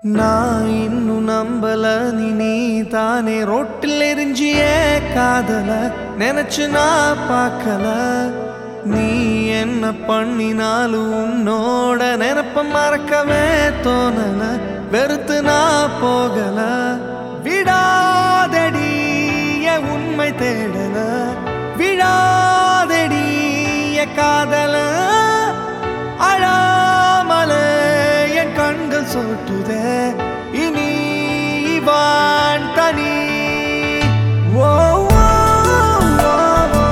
நான் இன்னும் நம்பல நீ நீ தானே ரோட்டில் எரிஞ்சிய காதல நினைச்சு நான் பார்க்கல நீ என்ன பண்ணினாலும் உன்னோட நினப்ப மறக்கவே தோணல வெறுத்து நான் போகல விடாதடி என் உண்மை தேடல விடாதடி என் காதல அழாமலே என் கண்கள் சொட்டுதே இனி வான் தனி ஓ, ஓ, ஓ, ஓ,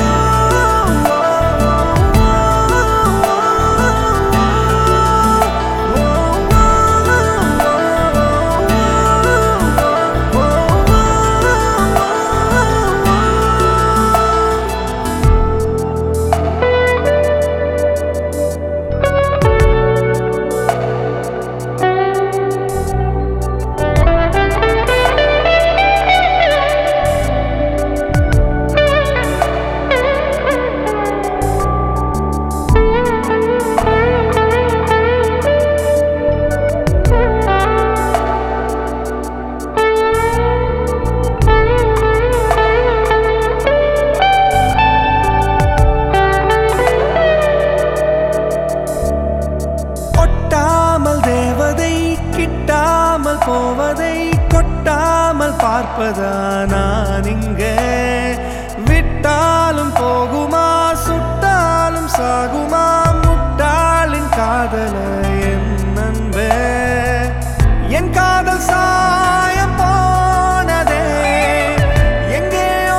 ஒட்டாமல் தேவதை கிட்டாமல் போவதை கொட்டாமல் பார்ப்பதா நான் இங்கே விட்டாலும் போகுமா சுட்டாலும் சாகுமா முட்டாளின் காதல என் நண்பே என் காதல் சாயம் போனதே எங்கேயோ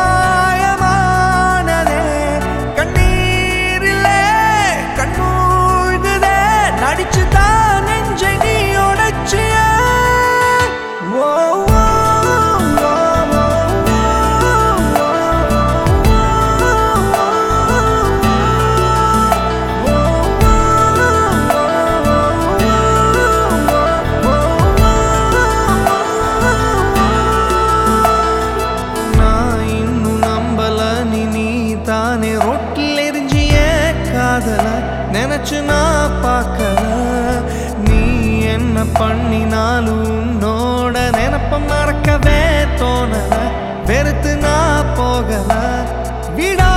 மாயமானதே கண்ணீரிலே கண்மூழ்குதே நடிச்சு தான் நெஞ்சை நீ உடைச்சிய ஓ, ஓ, ஓ, ஓ, நான் இன்னும் நம்பல நீ நீ தானே ரோட்டில் எரிஞ்சிய காதல நினைச்சு நான் பார்க்கல நீ என்ன பண்ணினாலும் உன்னோட நினப்ப மறக்கவே தோணல வெறுத்து நான் போகல விடா